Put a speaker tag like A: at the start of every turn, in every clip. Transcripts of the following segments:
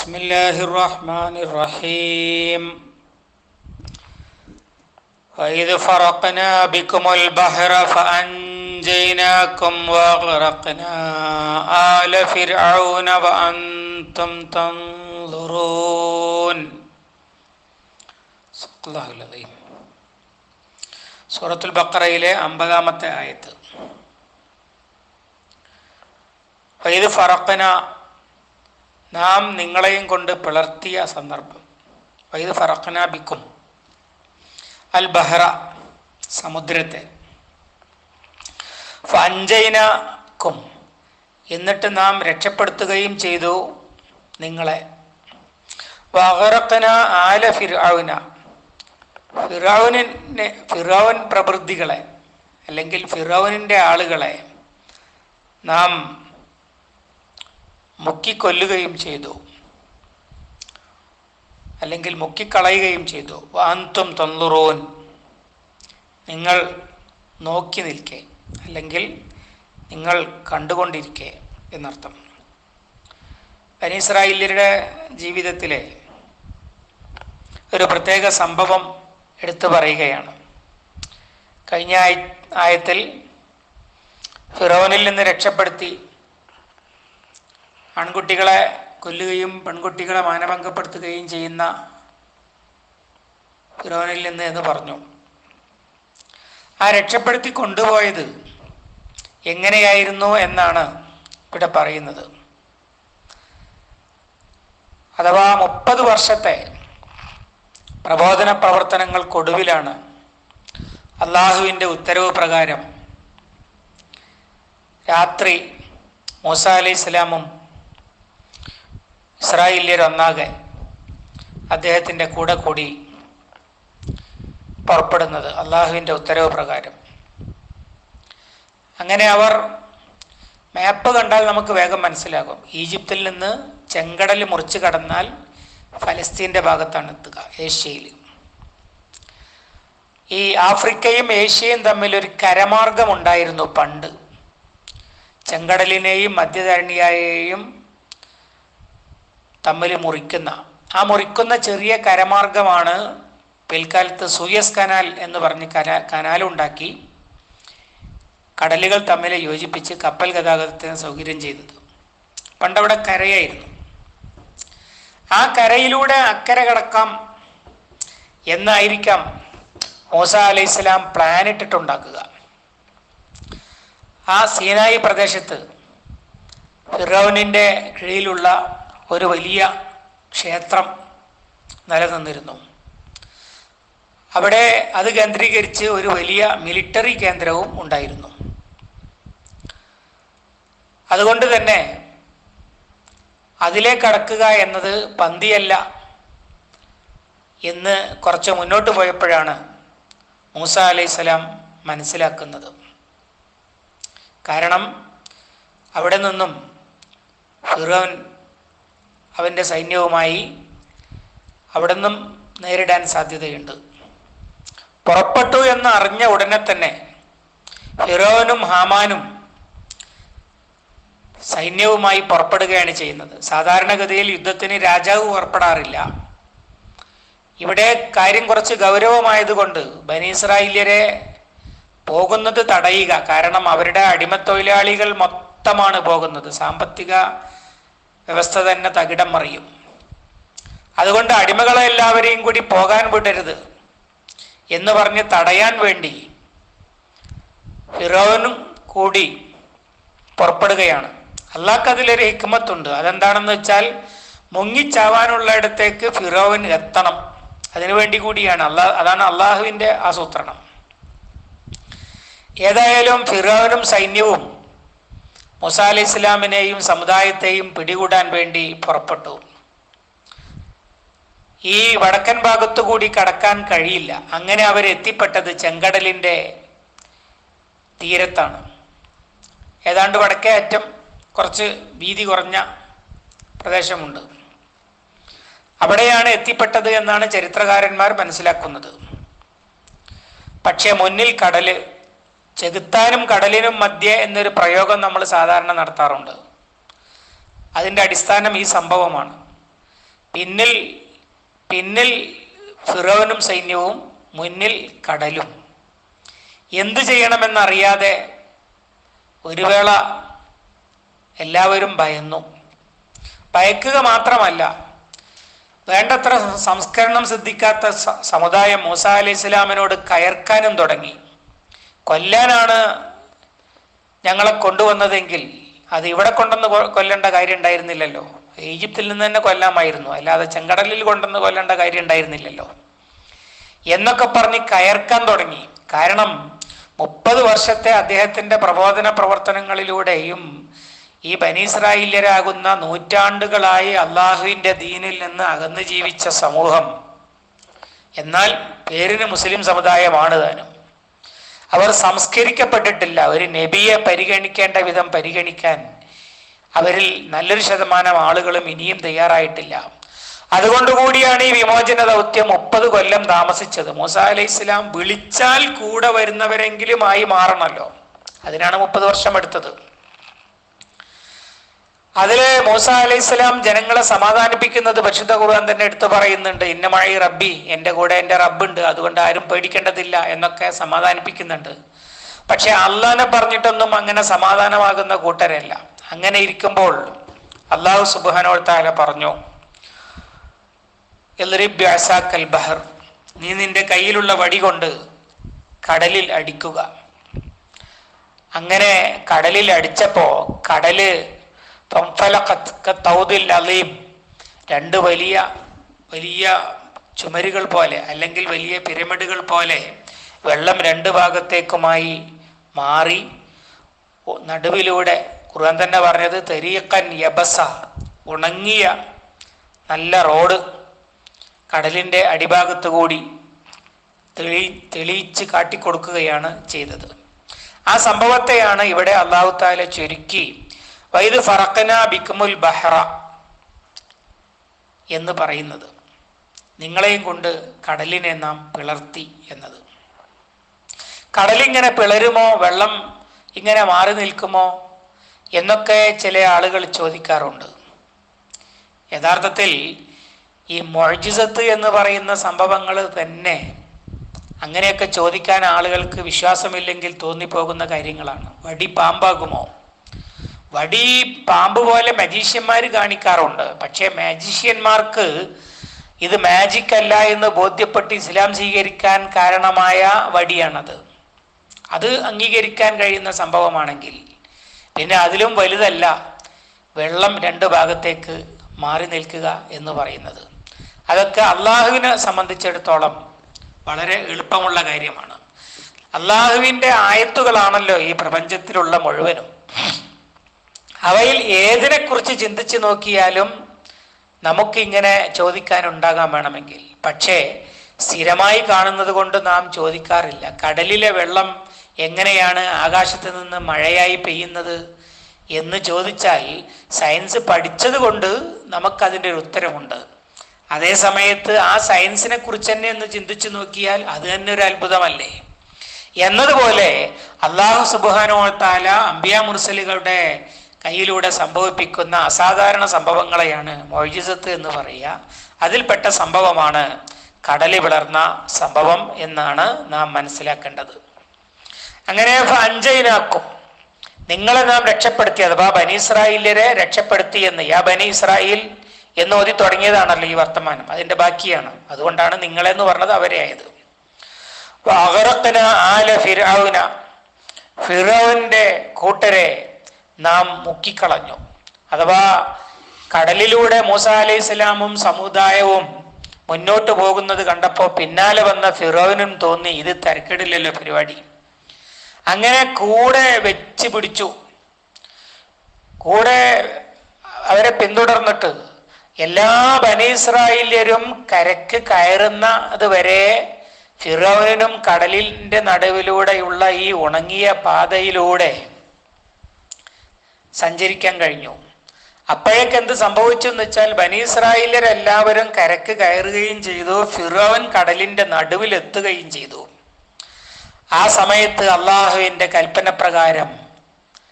A: بسم الله الرحمن الرحيم وإذ فرقنا بكم البحر فأنجيناكم وأغرقنا آل فرعون وأنتم تنظرون صدق الله العظيم സൂറത്തുൽ ബക്കറയിലെ അമ്പതാമത്തെ ആയത്ത് വൈദ് ഫറക്കന നാം നിങ്ങളെയും കൊണ്ട് പിളർത്തിയ സന്ദർഭം വൈദ് ഫറക്കന ബിക്കും അൽ ബഹ്റ സമുദ്രത്തെ ഫഞ്ചൈനക്കും എന്നിട്ട് നാം രക്ഷപ്പെടുത്തുകയും ചെയ്തു നിങ്ങളെ വഹറക്കന ആല ഫിർഔന ഫിറോവിനെ ഫിറോവൻ പ്രവൃത്തികളെ അല്ലെങ്കിൽ ഫിറോവിൻ്റെ ആളുകളെ നാം മുക്കിക്കൊല്ലുകയും ചെയ്തു അല്ലെങ്കിൽ മുക്കിക്കളയുകയും ചെയ്തു വാന്തും തൊന്നുറോൻ നിങ്ങൾ നോക്കി നിൽക്കെ അല്ലെങ്കിൽ നിങ്ങൾ കണ്ടുകൊണ്ടിരിക്കെ എന്നർത്ഥം ബനീസ്രായേല്യരുടെ ജീവിതത്തിലെ ഒരു പ്രത്യേക സംഭവം എടുത്തു പറയുകയാണ് കഴിഞ്ഞ ആയ ആയത്തിൽ ഫിറോനിൽ നിന്ന് രക്ഷപ്പെടുത്തി ആൺകുട്ടികളെ കൊല്ലുകയും പെൺകുട്ടികളെ മാനഭംഗപ്പെടുത്തുകയും ചെയ്യുന്ന ഫിറോനിൽ നിന്ന് എന്ന് പറഞ്ഞു ആ രക്ഷപ്പെടുത്തി കൊണ്ടുപോയത് എങ്ങനെയായിരുന്നു എന്നാണ് ഇവിടെ പറയുന്നത് അഥവാ മുപ്പത് വർഷത്തെ പ്രബോധന പ്രവർത്തനങ്ങൾക്കൊടുവിലാണ് അള്ളാഹുവിൻ്റെ ഉത്തരവ് പ്രകാരം രാത്രി മൂസ അലൈഹി സ്വലാമും ഇസ്രായേല്യർ ഒന്നാകെ അദ്ദേഹത്തിൻ്റെ കൂടെ കൂടി പുറപ്പെടുന്നത് അള്ളാഹുവിൻ്റെ ഉത്തരവ് പ്രകാരം അങ്ങനെ അവർ മാപ്പ് കണ്ടാൽ നമുക്ക് വേഗം മനസ്സിലാകും ഈജിപ്തിൽ നിന്ന് ചെങ്കടൽ മുറിച്ച് കടന്നാൽ ഫലസ്തീൻ്റെ ഭാഗത്താണ് എത്തുക ഏഷ്യയിൽ ഈ ആഫ്രിക്കയും ഏഷ്യയും തമ്മിൽ ഒരു കരമാർഗം ഉണ്ടായിരുന്നു പണ്ട് ചെങ്കടലിനെയും മധ്യധരണിയായെയും തമ്മിൽ മുറിക്കുന്ന ആ മുറിക്കുന്ന ചെറിയ കരമാർഗമാണ് പിൽക്കാലത്ത് സൂയസ് കനാൽ എന്ന് പറഞ്ഞ് കനാ കനാലുണ്ടാക്കി കടലുകൾ തമ്മിൽ യോജിപ്പിച്ച് കപ്പൽ ഗതാഗതത്തിന് സൗകര്യം ചെയ്തത് പണ്ടവിടെ കരയായിരുന്നു ആ കരയിലൂടെ അക്കരെ കടക്കാം എന്നായിരിക്കാം മൂസ അലൈഹി സ്വലാം പ്ലാൻ ഇട്ടിട്ടുണ്ടാക്കുക ആ സീനായി പ്രദേശത്ത് ഫിറോനിൻ്റെ കീഴിലുള്ള ഒരു വലിയ ക്ഷേത്രം നിലനിന്നിരുന്നു അവിടെ അത് കേന്ദ്രീകരിച്ച് ഒരു വലിയ മിലിറ്ററി കേന്ദ്രവും ഉണ്ടായിരുന്നു അതുകൊണ്ട് തന്നെ അതിലേക്ക് കടക്കുക എന്നത് പന്തിയല്ല എന്ന് കുറച്ച് മുന്നോട്ട് പോയപ്പോഴാണ് മൂസ അലൈഹി സ്വലാം മനസ്സിലാക്കുന്നത് കാരണം അവിടെ നിന്നും ഫിറോൻ അവൻ്റെ സൈന്യവുമായി അവിടെ നിന്നും നേരിടാൻ സാധ്യതയുണ്ട് പുറപ്പെട്ടു എന്ന് അറിഞ്ഞ ഉടനെ തന്നെ ഫിറോനും ഹാമാനും സൈന്യവുമായി പുറപ്പെടുകയാണ് ചെയ്യുന്നത് സാധാരണഗതിയിൽ യുദ്ധത്തിന് രാജാവ് പുറപ്പെടാറില്ല ഇവിടെ കാര്യം കുറച്ച് ഗൗരവമായതുകൊണ്ട് ബനീസ്രായേല്യരെ പോകുന്നത് തടയുക കാരണം അവരുടെ അടിമത്തൊഴിലാളികൾ മൊത്തമാണ് പോകുന്നത് സാമ്പത്തിക വ്യവസ്ഥ തന്നെ തകിടം മറിയും അതുകൊണ്ട് അടിമകളെ എല്ലാവരെയും കൂടി പോകാൻ വിടരുത് എന്ന് പറഞ്ഞ് തടയാൻ വേണ്ടി ഫിറോനും കൂടി പുറപ്പെടുകയാണ് അള്ളാഹ്ക്ക് അതിലൊരു ഹിക്മത്തുണ്ട് അതെന്താണെന്ന് വെച്ചാൽ മുങ്ങിച്ചാവാനുള്ളിടത്തേക്ക് ഫിറോവൻ എത്തണം അതിനുവേണ്ടി കൂടിയാണ് അള്ളാഹ് അതാണ് അള്ളാഹുവിൻ്റെ ആസൂത്രണം ഏതായാലും ഫിറോനും സൈന്യവും മുസ അലി ഇസ്ലാമിനെയും സമുദായത്തെയും പിടികൂടാൻ വേണ്ടി പുറപ്പെട്ടു ഈ വടക്കൻ ഭാഗത്തു കൂടി കടക്കാൻ കഴിയില്ല അങ്ങനെ അവരെത്തിപ്പെട്ടത് ചെങ്കടലിൻ്റെ തീരത്താണ് ഏതാണ്ട് വടക്കേ അറ്റം കുറച്ച് വീതി കുറഞ്ഞ പ്രദേശമുണ്ട് അവിടെയാണ് എത്തിപ്പെട്ടത് എന്നാണ് ചരിത്രകാരന്മാർ മനസ്സിലാക്കുന്നത് പക്ഷേ മുന്നിൽ കടല് ചെകുത്താനും കടലിനും മധ്യേ എന്നൊരു പ്രയോഗം നമ്മൾ സാധാരണ നടത്താറുണ്ട് അതിൻ്റെ അടിസ്ഥാനം ഈ സംഭവമാണ് പിന്നിൽ പിന്നിൽ ഫിറോനും സൈന്യവും മുന്നിൽ കടലും എന്തു ചെയ്യണമെന്നറിയാതെ ഒരു വേള എല്ലാവരും ഭയന്നു ഭയക്കുക മാത്രമല്ല വേണ്ടത്ര സംസ്കരണം സിദ്ധിക്കാത്ത സ- സമുദായം മൂസ അലൈഹി ഇസ്ലാമിനോട് കയർക്കാനും തുടങ്ങി കൊല്ലാനാണ് ഞങ്ങളെ കൊണ്ടുവന്നതെങ്കിൽ അത് ഇവിടെ കൊണ്ടുവന്ന് കൊ- കൊല്ലേണ്ട കാര്യം ഉണ്ടായിരുന്നില്ലല്ലോ ഈജിപ്തിൽ നിന്ന് തന്നെ കൊല്ലാമായിരുന്നു അല്ലാതെ ചെങ്കടലിൽ കൊണ്ടുവന്ന് കൊല്ലേണ്ട കാര്യം ഉണ്ടായിരുന്നില്ലല്ലോ എന്നൊക്കെ പറഞ്ഞ് കയർക്കാൻ തുടങ്ങി കാരണം മുപ്പത് വർഷത്തെ അദ്ദേഹത്തിന്റെ പ്രബോധന പ്രവർത്തനങ്ങളിലൂടെയും ഈ ബനീസ്രായില്യരാകുന്ന നൂറ്റാണ്ടുകളായി അള്ളാഹുവിന്റെ ദീനിൽ നിന്ന് അകന്നു ജീവിച്ച സമൂഹം എന്നാൽ പേരിന് മുസ്ലിം സമുദായമാണ് താനും അവർ സംസ്കരിക്കപ്പെട്ടിട്ടില്ല ഒരു നബിയെ പരിഗണിക്കേണ്ട വിധം പരിഗണിക്കാൻ അവരിൽ നല്ലൊരു ശതമാനം ആളുകളും ഇനിയും തയ്യാറായിട്ടില്ല അതുകൊണ്ടുകൂടിയാണ് ഈ വിമോചന ദൗത്യം മുപ്പത് കൊല്ലം താമസിച്ചത് മൂസ അലൈഹി ഇസ്ലാം വിളിച്ചാൽ കൂടെ വരുന്നവരെങ്കിലും ആയി മാറണമല്ലോ അതിനാണ് മുപ്പത് വർഷം എടുത്തത് അതില് മൂസ അലൈഹി ഇസ്ലാം ജനങ്ങളെ സമാധാനിപ്പിക്കുന്നത് പരിശുദ്ധ ഖുർആൻ തന്നെ എടുത്തു പറയുന്നുണ്ട് ഇന്നമായി റബ്ബി എൻ്റെ കൂടെ എൻ്റെ റബ്ബുണ്ട് അതുകൊണ്ട് ആരും പേടിക്കേണ്ടതില്ല എന്നൊക്കെ സമാധാനിപ്പിക്കുന്നുണ്ട് പക്ഷെ അള്ളാനെ പറഞ്ഞിട്ടൊന്നും അങ്ങനെ സമാധാനമാകുന്ന കൂട്ടരല്ല അങ്ങനെ ഇരിക്കുമ്പോൾ അള്ളാഹു സുബാനോ താല പറഞ്ഞു "ഇദ്രിബ് ബിഅസാക്കൽ ബഹർ നീ നിന്റെ കയ്യിലുള്ള വടി കൊണ്ട് കടലിൽ അടിക്കുക അങ്ങനെ കടലിൽ അടിച്ചപ്പോ കടല് ഫംഫലഖത് കത്തൗദിൽ അലീം രണ്ട് വലിയ വലിയ ചുമരുകൾ പോലെ അല്ലെങ്കിൽ വലിയ പിരമിഡുകൾ പോലെ വെള്ളം രണ്ട് ഭാഗത്തേക്കുമായി മാറി ഒ- നടുവിലൂടെ ഖുർആൻ തന്നെ പറഞ്ഞത് തെരീഖൻ യബസ ഉണങ്ങിയ നല്ല റോഡ് കടലിൻ്റെ അടിഭാഗത്ത് കൂടി തെളി തെളിയിച്ച് കാട്ടിക്കൊടുക്കുകയാണ് ചെയ്തത് ആ സംഭവത്തെയാണ് ഇവിടെ അള്ളാഹു താല ചുരുക്കി വൈദ് ഫറക്കന ബിക്കുമുൽ ബഹ്റ എന്ന് പറയുന്നത് നിങ്ങളെയും കൊണ്ട് കടലിനെ നാം പിളർത്തി എന്നത് കടലിങ്ങനെ പിളരുമോ വെള്ളം ഇങ്ങനെ മാറി നിൽക്കുമോ എന്നൊക്കെ ചില ആളുകൾ ചോദിക്കാറുണ്ട് യഥാർത്ഥത്തിൽ ഈ മൊഴിജിസത്ത് എന്ന് പറയുന്ന സംഭവങ്ങൾ തന്നെ അങ്ങനെയൊക്കെ ചോദിക്കാൻ ആളുകൾക്ക് വിശ്വാസമില്ലെങ്കിൽ തോന്നിപ്പോകുന്ന കാര്യങ്ങളാണ് വടി പാമ്പാകുമോ വടി പാമ്പ് പോലെ മജീഷ്യന്മാർ കാണിക്കാറുണ്ട് പക്ഷേ മാജീഷ്യന്മാർക്ക് ഇത് മാജിക് അല്ല എന്ന് ബോധ്യപ്പെട്ട് ഇസ്ലാം സ്വീകരിക്കാൻ കാരണമായ വടിയാണത് അത് അംഗീകരിക്കാൻ കഴിയുന്ന സംഭവമാണെങ്കിൽ പിന്നെ അതിലും വലുതല്ല വെള്ളം രണ്ട് ഭാഗത്തേക്ക് മാറി നിൽക്കുക എന്ന് പറയുന്നത് അതൊക്കെ അള്ളാഹുവിനെ സംബന്ധിച്ചിടത്തോളം വളരെ എളുപ്പമുള്ള കാര്യമാണ് അള്ളാഹുവിൻ്റെ ആയത്തുകളാണല്ലോ ഈ പ്രപഞ്ചത്തിലുള്ള മുഴുവനും അവയിൽ ഏതിനെക്കുറിച്ച് ചിന്തിച്ചു നോക്കിയാലും നമുക്കിങ്ങനെ ചോദിക്കാനുണ്ടാകാൻ വേണമെങ്കിൽ പക്ഷേ സ്ഥിരമായി കാണുന്നത് കൊണ്ട് നാം ചോദിക്കാറില്ല കടലിലെ വെള്ളം എങ്ങനെയാണ് ആകാശത്ത് നിന്ന് മഴയായി പെയ്യുന്നത് എന്ന് ചോദിച്ചാൽ സയൻസ് പഠിച്ചത് കൊണ്ട് നമുക്കതിൻ്റെ ഒരു ഉത്തരമുണ്ട് അതേ സമയത്ത് ആ സയൻസിനെ കുറിച്ച് തന്നെ ഒന്ന് ചിന്തിച്ചു നോക്കിയാൽ അത് തന്നെ ഒരു അത്ഭുതമല്ലേ എന്നതുപോലെ അള്ളാഹു സുബാനോ താല അംബിയ മുർസലുകളുടെ കയ്യിലൂടെ സംഭവിപ്പിക്കുന്ന അസാധാരണ സംഭവങ്ങളെയാണ് മൊഴിജിസത്ത് എന്ന് പറയുക അതിൽപ്പെട്ട സംഭവമാണ് കടല് പിളർന്ന സംഭവം എന്നാണ് നാം മനസ്സിലാക്കേണ്ടത് അങ്ങനെ അഞ്ചയിനാക്കും നിങ്ങളെ നാം രക്ഷപ്പെടുത്തി അഥവാ ബനി ഇസ്രായേലിയരെ രക്ഷപ്പെടുത്തി എന്ന് യാ ബനി ഇസ്രായേൽ എന്ന് ഓതി തുടങ്ങിയതാണല്ലോ ഈ വർത്തമാനം അതിന്റെ ബാക്കിയാണ് അതുകൊണ്ടാണ് നിങ്ങളെന്ന് പറഞ്ഞത് അവരെ ആയത് അഗറക്കന ആല ഫിറൌന ഫിറോവിന്റെ കൂട്ടരെ നാം മുക്കിക്കളഞ്ഞു അഥവാ കടലിലൂടെ മൂസ അലൈഹി സ്വലാമും സമുദായവും മുന്നോട്ട് പോകുന്നത് കണ്ടപ്പോൾ പിന്നാലെ വന്ന ഫിറോവിനും തോന്നി ഇത് തിരക്കിടില്ലല്ലോ പരിപാടി അങ്ങനെ കൂടെ വെച്ച് പിടിച്ചു കൂടെ അവരെ പിന്തുടർന്നിട്ട് എല്ലാ ബനീസ്രായേല്യരും കരക്ക് കയറുന്ന അതുവരെ ഫിറോവിനും കടലിന്റെ നടുവിലൂടെയുള്ള ഈ ഉണങ്ങിയ പാതയിലൂടെ സഞ്ചരിക്കാൻ കഴിഞ്ഞു അപ്പോഴേക്ക് എന്ത് സംഭവിച്ചു എന്ന് വെച്ചാൽ ബനീസ്രായേലരെല്ലാവരും കരക്ക് കയറുകയും ചെയ്തു ഫിറോവൻ കടലിന്റെ നടുവിലെത്തുകയും ചെയ്തു ആ സമയത്ത് അള്ളാഹുവിൻ്റെ കൽപ്പന പ്രകാരം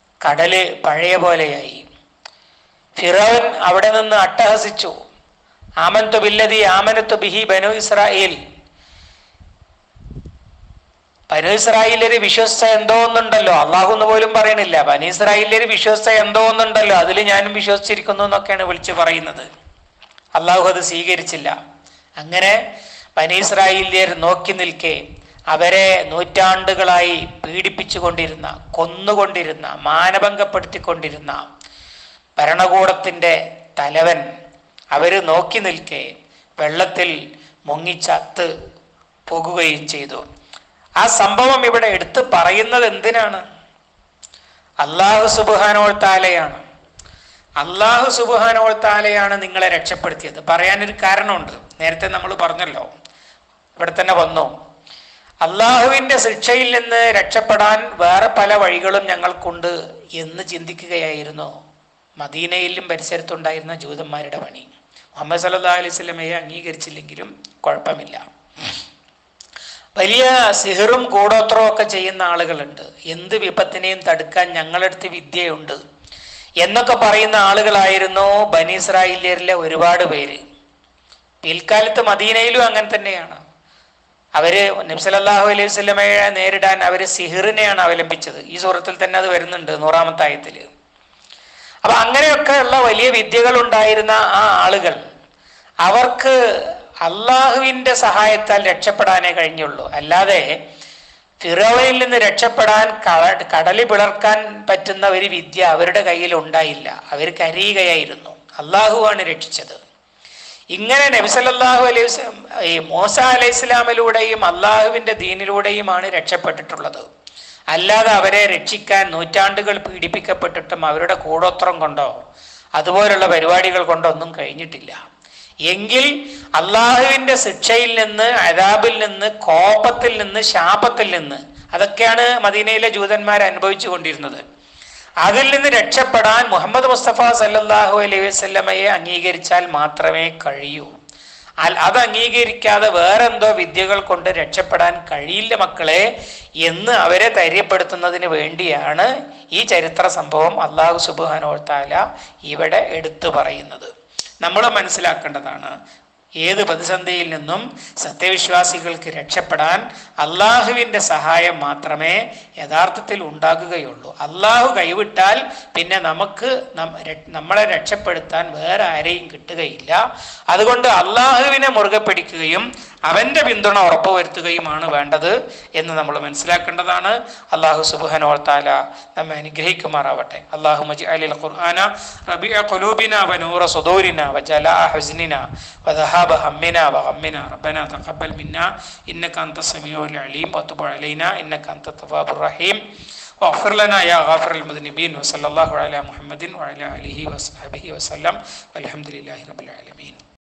A: കടല് പഴയ പോലെയായി ഫിറോൻ അവിടെ നിന്ന് അട്ടഹസിച്ചു ആമന്തു ബില്ലതി ആമനത്തു ബിഹി ബനു ഇസ്രായേൽ ബനു ഇസ്രായേലര് വിശ്വസിച്ച എന്തോ ഒന്നുണ്ടല്ലോ അള്ളാഹു എന്ന് പോലും പറയണില്ല ബനു ഇസ്രായേലര് വിശ്വസിച്ച എന്തോ ഒന്നുണ്ടല്ലോ അതിൽ ഞാനും വിശ്വസിച്ചിരിക്കുന്നു എന്നൊക്കെയാണ് വിളിച്ചു പറയുന്നത് അള്ളാഹു അത് സ്വീകരിച്ചില്ല അങ്ങനെ ബനു ഇസ്രായേലിയർ നോക്കി നിൽക്കെ അവരെ നൂറ്റാണ്ടുകളായി പീഡിപ്പിച്ചുകൊണ്ടിരുന്ന കൊന്നുകൊണ്ടിരുന്ന മാനഭംഗപ്പെടുത്തിക്കൊണ്ടിരുന്ന ഭരണകൂടത്തിന്റെ തലവൻ അവര് നോക്കി നിൽക്കെ വെള്ളത്തിൽ മുങ്ങിച്ചത്ത് പോകുകയും ചെയ്തു ആ സംഭവം ഇവിടെ എടുത്തു പറയുന്നത് എന്തിനാണ് അള്ളാഹു സുബാനോൾത്താലയാണ് അള്ളാഹു സുബാനോൾത്താലയാണ് നിങ്ങളെ രക്ഷപ്പെടുത്തിയത് പറയാനൊരു കാരണമുണ്ട് നേരത്തെ നമ്മൾ പറഞ്ഞല്ലോ ഇവിടെ തന്നെ വന്നു അള്ളാഹുവിന്റെ ശിക്ഷയിൽ നിന്ന് രക്ഷപ്പെടാൻ വേറെ പല വഴികളും ഞങ്ങൾക്കുണ്ട് എന്ന് ചിന്തിക്കുകയായിരുന്നു മദീനയിലും പരിസരത്തുണ്ടായിരുന്ന ജൂതന്മാരുടെ പണി മുഹമ്മദ് സല്ലാ അലൈഹി സ്വലമയെ അംഗീകരിച്ചില്ലെങ്കിലും കുഴപ്പമില്ല വലിയ സിഹറും കൂടോത്രവും ഒക്കെ ചെയ്യുന്ന ആളുകളുണ്ട് എന്ത് വിപത്തിനെയും തടുക്കാൻ ഞങ്ങളടുത്ത് വിദ്യയുണ്ട് എന്നൊക്കെ പറയുന്ന ആളുകളായിരുന്നു ബനി ഇസ്രായേലിയരിലെ ഒരുപാട് പേര് പിൽക്കാലത്ത് മദീനയിലും അങ്ങനെ തന്നെയാണ് അവര് നബ്സലല്ലാഹു അലൈഹി സ്വലമയെ നേരിടാൻ അവര് സിഹിറിനെയാണ് അവലംബിച്ചത് ഈ സൂറത്തിൽ തന്നെ അത് വരുന്നുണ്ട് നൂറാമത്തെ ആയത്തില് അപ്പൊ അങ്ങനെയൊക്കെ ഉള്ള വലിയ വിദ്യകൾ ഉണ്ടായിരുന്ന ആ ആളുകൾ അവർക്ക് അള്ളാഹുവിന്റെ സഹായത്താൽ രക്ഷപ്പെടാനേ കഴിഞ്ഞുള്ളൂ അല്ലാതെ ഫിറോവയിൽ നിന്ന് രക്ഷപ്പെടാൻ കള- കടല് പിളർക്കാൻ പറ്റുന്ന ഒരു വിദ്യ അവരുടെ കയ്യിൽ ഉണ്ടായില്ല അവർ കരയുകയായിരുന്നു അള്ളാഹുവാണ് രക്ഷിച്ചത് ഇങ്ങനെ നബിസല്ലാഹു അലൈഹി വസല്ലം ഈ മോസ അലൈഹി ഇസ്ലാമിലൂടെയും അള്ളാഹുവിന്റെ ദീനിലൂടെയുമാണ് രക്ഷപ്പെട്ടിട്ടുള്ളത് അല്ലാതെ അവരെ രക്ഷിക്കാൻ നൂറ്റാണ്ടുകൾ പീഡിപ്പിക്കപ്പെട്ടിട്ടും അവരുടെ കൂടോത്രം കൊണ്ടോ അതുപോലുള്ള പരിപാടികൾ കൊണ്ടോ ഒന്നും കഴിഞ്ഞിട്ടില്ല എങ്കിൽ അള്ളാഹുവിന്റെ ശിക്ഷയിൽ നിന്ന് അതാബിൽ നിന്ന് കോപത്തിൽ നിന്ന് ശാപത്തിൽ നിന്ന് അതൊക്കെയാണ് മദീനയിലെ ജൂതന്മാർ അനുഭവിച്ചു കൊണ്ടിരുന്നത് അതിൽ നിന്ന് രക്ഷപ്പെടാൻ മുഹമ്മദ് മുസ്തഫ സല്ലല്ലാഹു അലൈഹി വസല്ലമയെ അംഗീകരിച്ചാൽ മാത്രമേ കഴിയൂ അൽ- അത് അംഗീകരിക്കാതെ വേറെന്തോ വിദ്യകൾ കൊണ്ട് രക്ഷപ്പെടാൻ കഴിയില്ല മക്കളെ എന്ന് അവരെ ധൈര്യപ്പെടുത്തുന്നതിന് വേണ്ടിയാണ് ഈ ചരിത്ര സംഭവം അള്ളാഹു സുബാനോ താല ഇവിടെ എടുത്തു പറയുന്നത് നമ്മൾ മനസ്സിലാക്കേണ്ടതാണ് ഏത് പ്രതിസന്ധിയിൽ നിന്നും സത്യവിശ്വാസികൾക്ക് രക്ഷപ്പെടാൻ അള്ളാഹുവിൻ്റെ സഹായം മാത്രമേ യഥാർത്ഥത്തിൽ ഉണ്ടാകുകയുള്ളൂ അള്ളാഹു കൈവിട്ടാൽ പിന്നെ നമുക്ക് നം- ര- നമ്മളെ രക്ഷപ്പെടുത്താൻ വേറെ ആരെയും കിട്ടുകയില്ല അതുകൊണ്ട് അള്ളാഹുവിനെ മുറുകെ പിടിക്കുകയും അവന്റെ പിന്തുണ ഉറപ്പുവരുത്തുകയുമാണ് വേണ്ടത് എന്ന് നമ്മൾ മനസ്സിലാക്കേണ്ടതാണ് അള്ളാഹു സുബാനോർത്താല നമ്മെ അനുഗ്രഹിക്കുമാറാവട്ടെ അള്ളാഹു മജി അലിൽ ഖുർആന റബിഅ ഖുലൂബിന വനൂറ സുദൂരിന വജലാ ഹുസ്നിന وذهاب همنا وغمنا ربنا تقبل منا إنك أنت السميع العليم وتب علينا إنك أنت التواب الرحيم واغفر لنا يا غافر المذنبين وصلى الله على محمد وعلى آله وصحبه وسلم والحمد لله رب العالمين